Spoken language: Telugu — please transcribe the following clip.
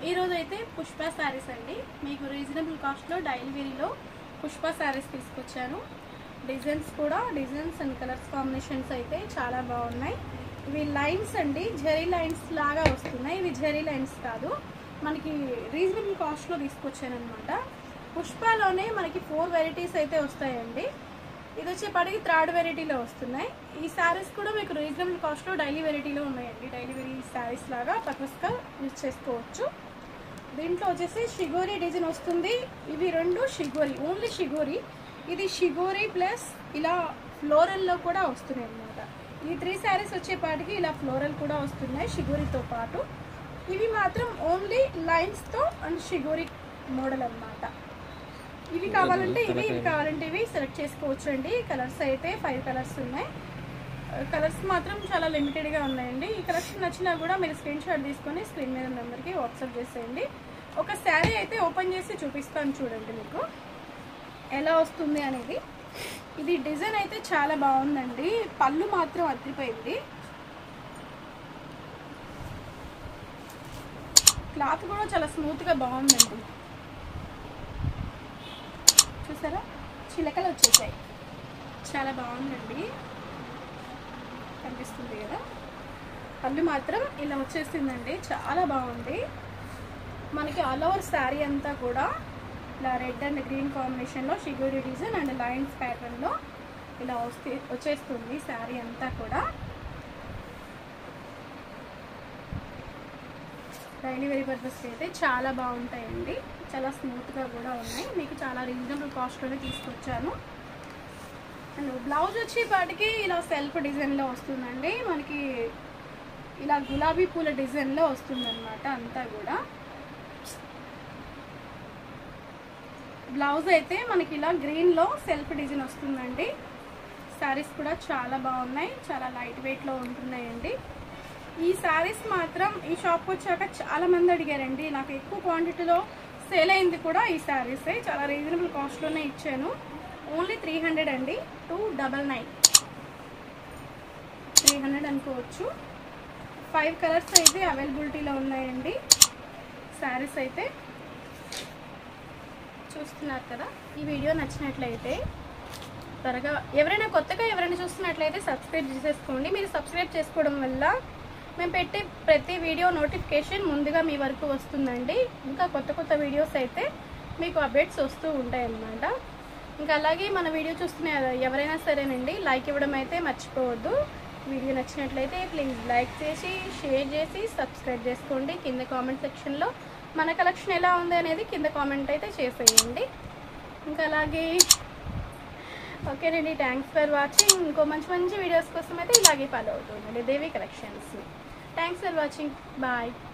ఈరోజు అయితే పుష్ప శారీస్ అండి మీకు రీజనబుల్ కాస్ట్లో డైలీ వేరీలో పుష్ప శారీస్ తీసుకొచ్చాను డిజైన్స్ కూడా డిజైన్స్ అండ్ కలర్స్ కాంబినేషన్స్ అయితే చాలా బాగున్నాయి ఇవి లైన్స్ అండి జెరీ లైన్స్ లాగా వస్తున్నాయి ఇవి జెరీ లైన్స్ కాదు మనకి రీజనబుల్ కాస్ట్లో తీసుకొచ్చాను అనమాట పుష్పలోనే మనకి ఫోర్ వెరైటీస్ అయితే వస్తాయండి ఇది వచ్చేపాటికి థర్డ్ వెరైటీలో వస్తున్నాయి ఈ శారీస్ కూడా మీకు రీజనబుల్ కాస్ట్లో డైలీ వెరైటీలో ఉన్నాయండి డైలీ వెరీ శారీస్ లాగా పర్పస్గా యూజ్ చేసుకోవచ్చు దీంట్లో వచ్చేసి షిగోరి డిజైన్ వస్తుంది ఇవి రెండు షిగోరి ఓన్లీ షిగోరి ఇది షిగోరి ప్లస్ ఇలా ఫ్లోరల్లో కూడా వస్తున్నాయి అన్నమాట ఈ త్రీ శారీస్ వచ్చేపాటికి ఇలా ఫ్లోరల్ కూడా వస్తున్నాయి షిగోరితో పాటు ఇవి మాత్రం ఓన్లీ లైన్స్తో అండ్ షిగోరి మోడల్ అన్నమాట ఇవి కావాలంటే ఇవి ఇవి కావాలంటే ఇవి సెలెక్ట్ చేసుకోవచ్చు అండి కలర్స్ అయితే ఫైవ్ కలర్స్ ఉన్నాయి కలర్స్ మాత్రం చాలా లిమిటెడ్గా ఉన్నాయండి ఈ కలర్స్ నచ్చినా కూడా మీరు స్క్రీన్ షాట్ తీసుకొని స్క్రీన్ మీద నెంబర్కి వాట్సాప్ చేసేయండి ఒక శారీ అయితే ఓపెన్ చేసి చూపిస్తాను చూడండి మీకు ఎలా వస్తుంది అనేది ఇది డిజైన్ అయితే చాలా బాగుందండి పళ్ళు మాత్రం అద్రిపోయింది క్లాత్ కూడా చాలా స్మూత్గా బాగుందండి చూసారా చిలకలు వచ్చేసాయి చాలా బాగుందండి కనిపిస్తుంది కదా పళ్ళు మాత్రం ఇలా వచ్చేసిందండి చాలా బాగుంది మనకి ఆల్ ఓవర్ శారీ అంతా కూడా ఇలా రెడ్ అండ్ గ్రీన్ కాంబినేషన్లో షిగోరి డిజైన్ అండ్ లైన్స్ ప్యాటర్న్లో ఇలా వస్తే వచ్చేస్తుంది శారీ అంతా కూడా డైలీ వేరీ పర్పస్కి అయితే చాలా బాగుంటాయండి చాలా స్మూత్గా కూడా ఉన్నాయి మీకు చాలా రీజనబుల్ కాస్ట్లోనే తీసుకొచ్చాను అండ్ బ్లౌజ్ వచ్చేపాటికి ఇలా సెల్ఫ్ డిజైన్లో వస్తుందండి మనకి ఇలా గులాబీ పూల డిజైన్లో వస్తుందన్నమాట అంతా కూడా బ్లౌజ్ అయితే మనకి ఇలా గ్రీన్లో సెల్ఫ్ డిజైన్ వస్తుందండి శారీస్ కూడా చాలా బాగున్నాయి చాలా లైట్ వెయిట్లో ఉంటున్నాయండి ఈ శారీస్ మాత్రం ఈ షాప్కి వచ్చాక చాలా మంది అడిగారండి నాకు ఎక్కువ క్వాంటిటీలో సేల్ అయింది కూడా ఈ శారీసే చాలా రీజనబుల్ కాస్ట్లోనే ఇచ్చాను ఓన్లీ త్రీ హండ్రెడ్ అండి two double nine three hundred అనుకోవచ్చు ఫైవ్ కలర్స్ అయితే అవైలబిలిటీలో ఉన్నాయండి శారీస్ అయితే చూస్తున్నారు కదా ఈ వీడియో నచ్చినట్లయితే త్వరగా ఎవరైనా కొత్తగా ఎవరైనా చూస్తున్నట్లయితే సబ్స్క్రైబ్ చేసేసుకోండి మీరు సబ్స్క్రైబ్ చేసుకోవడం వల్ల మేము పెట్టే ప్రతి వీడియో నోటిఫికేషన్ ముందుగా మీ వరకు వస్తుందండి ఇంకా కొత్త కొత్త వీడియోస్ అయితే మీకు అప్డేట్స్ వస్తూ ఉంటాయి అన్నమాట ఇంకా అలాగే మన వీడియో చూస్తున్న ఎవరైనా సరేనండి లైక్ ఇవ్వడం అయితే మర్చిపోవద్దు వీడియో నచ్చినట్లయితే ప్లీజ్ లైక్ చేసి షేర్ చేసి సబ్స్క్రైబ్ చేసుకోండి కింద కామెంట్ సెక్షన్లో మన కలెక్షన్ ఎలా ఉంది అనేది కింద కామెంట్ అయితే చేసేయండి ఇంకా అలాగే ఓకేనండి థ్యాంక్స్ ఫర్ వాచింగ్ ఇంకో మంచి మంచి వీడియోస్ కోసం అయితే ఇలాగే ఫాలో అవుతుందండి Devi collections thanks for watching bye